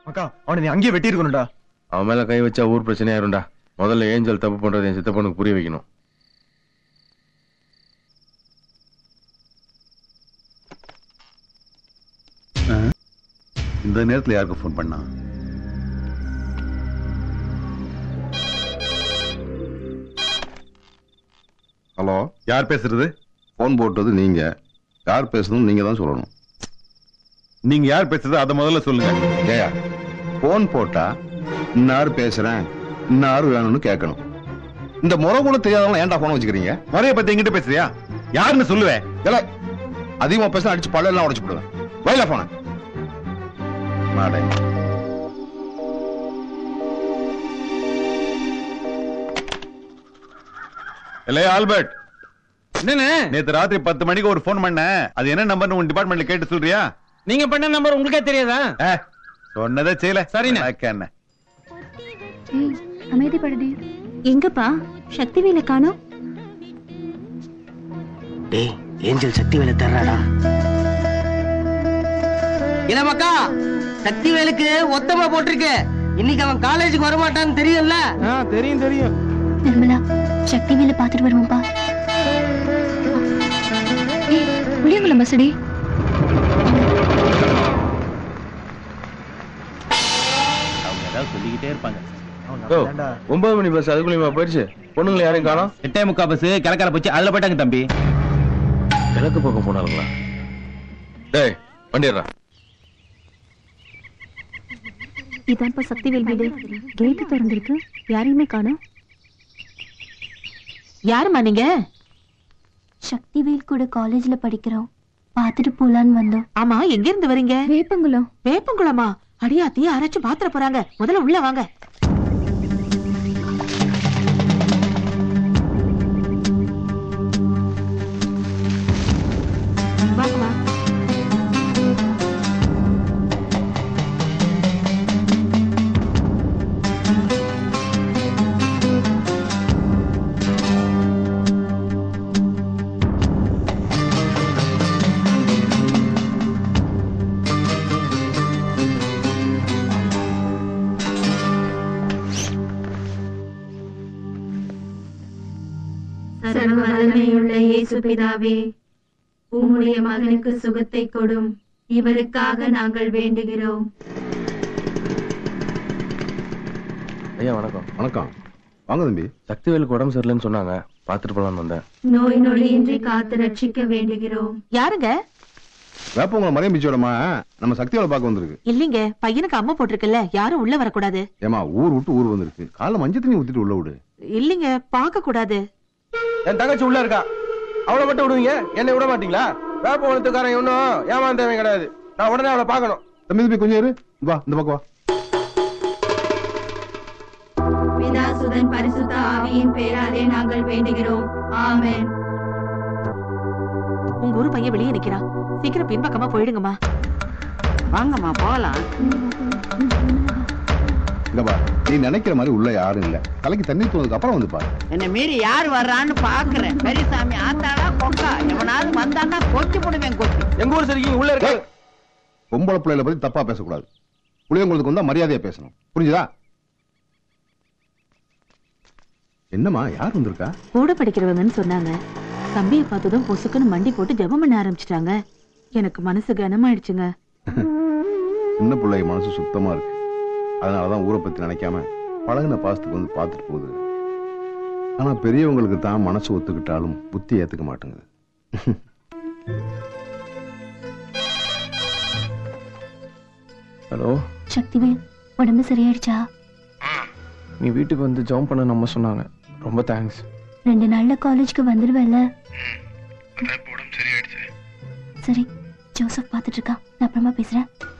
அக்கா அவனை நீ அங்கேயே வெட்டி இருக்கணும்டா அவன் மேல கை வச்சா ஊர் பிரச்சனையாயிரும்டா முதல்ல ஏஞ்சல் தப்பு பண்றது என் சித்தப்பனுக்கு புரிய வைக்கணும் இந்த நேரத்துல யாருக்கு ஃபோன் பண்ணா ஹலோ யார் பேசுறது ஃபோன் போட்டது நீங்க யார் பேசுறதுன்னு நீங்க தான் சொல்லணும் நீங்க யார் பேசுறது அதை முதல்ல சொல்லுங்க ஏயா ஃபோன் போட்டா இன்னாரு பேசுறேன் இன்னாரு வேணும்னு கேட்கணும் இந்த முறை கூட தெரியாதவங்க ஏன்டா ஃபோன் வச்சுக்கிறீங்க முறைய பத்தி எங்கிட்ட பேசுறியா யாருன்னு சொல்லுவேன் இல்ல அதிகமா பேச அடிச்சு பல்ல எல்லாம் உடைச்சு போடுவேன் வயல போன மாடே இல்லையா ஆல்பர்ட் என்னண்ணே நேத்து ராத்திரி பத்து மணிக்கு ஒரு ஃபோன் பண்ணேன் அது என்ன நம்பர்னு உன் டிபார்ட்மெண்ட்ல கேட்டு சொல்றியா நீங்க பண்ண நம்பர் உங்களுக்கே தெரியாதா ஏ, சொன்னதை செய்யல சரிண்ணே. என்ன ஏய் அமைதிப்படுடி எங்கப்பா சக்தி வேலை காணோம் டேய் ஏஞ்சல் சக்தி வேலை தர்றாடா இல்ல மக்கா சக்தி வேலுக்கு ஒத்தமா போட்டிருக்கு இன்னைக்கு அவன் காலேஜுக்கு வரமாட்டான்னு தெரியும்ல தெரியும் தெரியும் நிர்மலா சக்தி வேலை பார்த்துட்டு வருவோம்ப்பா ஏய் புளியங்குளம் பஸ்ஸடி அவங்க ஏதாவது சொல்லிக்கிட்டே இருப்பாங்க யோ, ஒன்பது மணி பஸ் அதுக்குள்ளேயுமா போயிடுச்சு பொண்ணுங்களை யாரையும் காணோம் எட்டே முக்கா பஸ் கிழக்கால போச்சு அதுல போயிட்டாங்க தம்பி கிழக்கு பக்கம் போனாலுங்களா டேய் வண்டிடுறா இதான்ப்பா சக்திவேல் வீடு கேட்டு திறந்திருக்கு யாரையுமே காணோம் யாருமா நீங்க சக்திவேல் கூட காலேஜ்ல படிக்கிறோம் பார்த்துட்டு போலான்னு வந்தோம் ஆமா எங்க இருந்து வரீங்க வேப்பங்குளம் வேப்பங்குளமா அடியாத்தி யாராச்சும் பாத்திர போறாங்க முதல்ல உள்ள வாங்க வாங்கம்மா. சர்வ வல்லமையுள்ள இயேசு பிதாவே உம்முடைய மகனுக்கு சுகத்தை கொடும் இவருக்காக நாங்கள் வேண்டுகிறோம் ஐயா வணக்கம் வணக்கம் வாங்க தம்பி சக்திவேலுக்கு உடம்பு சரியில்லைன்னு சொன்னாங்க பார்த்துட்டு போலான்னு வந்தேன் நோய் நொடியின்றி காத்து ரட்சிக்க வேண்டுகிறோம் யாருங்க வேப்பவங்களை மரியம் பிச்சோடமா நம்ம சக்தியோட பார்க்க வந்திருக்கு இல்லீங்க பையனுக்கு அம்மா போட்டிருக்குல்ல யாரும் உள்ள வரக்கூடாது ஏமா ஊர் விட்டு ஊர் வந்திருக்கு காலைல மஞ்சள் தண்ணி ஊத்திட்டு உள்ள விடு இல்லீங்க பார்க்க கூடாது என் தங்கச்சி உள்ள இருக்கா அவளை மட்டும் விடுவீங்க என்னை விட மாட்டீங்களா வேப்ப வளத்துக்காரன் இன்னும் ஏமாந்தவன் கிடையாது நான் உடனே அவளை பார்க்கணும் தம்பி தம்பி கொஞ்சம் இரு வா இந்த பக்கம் வா பிதாசுதன் பரிசுத்த ஆவியின் பேராலே நாங்கள் வேண்டுகிறோம் ஆமென் உங்க ஊரு பையன் வெளியே நிக்கிறான் சீக்கிரம் பின்பக்கமா போயிடுங்கம்மா வாங்கம்மா போகலாம் இங்க பா நீ நினைக்கிற மாதிரி உள்ள யாரும் இல்ல தலைக்கு தண்ணி தூந்ததுக்கு அப்புறம் வந்து பாரு என்ன மீறி யார் வர்றான்னு பாக்குறேன் பெரியசாமி ஆத்தாடா கொக்கா எவனாவது வந்தான்னா கொச்சு போடுவேன் கொச்சு எங்க ஊர் சரிக்கு உள்ள இருக்கு ஏய், பொம்பளை பிள்ளைகளை பத்தி தப்பா பேசக்கூடாது புளியங்குளத்துக்கு வந்தா மரியாதையா பேசணும் புரிஞ்சுதா என்னம்மா யார் வந்திருக்கா கூட படிக்கிறவங்கன்னு சொன்னாங்க தம்பியை பார்த்ததும் பொசுக்குன்னு மண்டி போட்டு ஜெபம் பண்ண ஆரம்பிச்சிட்டாங்க எனக்கு மனசு கனமாயிடுச்சுங்க சின்ன பிள்ளை மனசு சுத்தமா இருக்கு அதனாலதான் ஊரை பத்தி நினைக்காம பழகுன பாசத்துக்கு வந்து பார்த்துட்டு போகுது ஆனா பெரியவங்களுக்கு தான் மனசு ஒத்துக்கிட்டாலும் புத்தி ஏத்துக்க மாட்டேங்குது ஹலோ சக்திவேல் உடம்பு சரியாயிடுச்சா நீ வீட்டுக்கு வந்து ஜாம் பண்ண நம்ம சொன்னாங்க ரொம்ப தேங்க்ஸ் ரெண்டு நாள்ல காலேஜ்க்கு வந்துடுவேல்ல சரி ஜோசப் பார்த்துட்டு இருக்கான் நான் அப்புறமா பேசுறேன்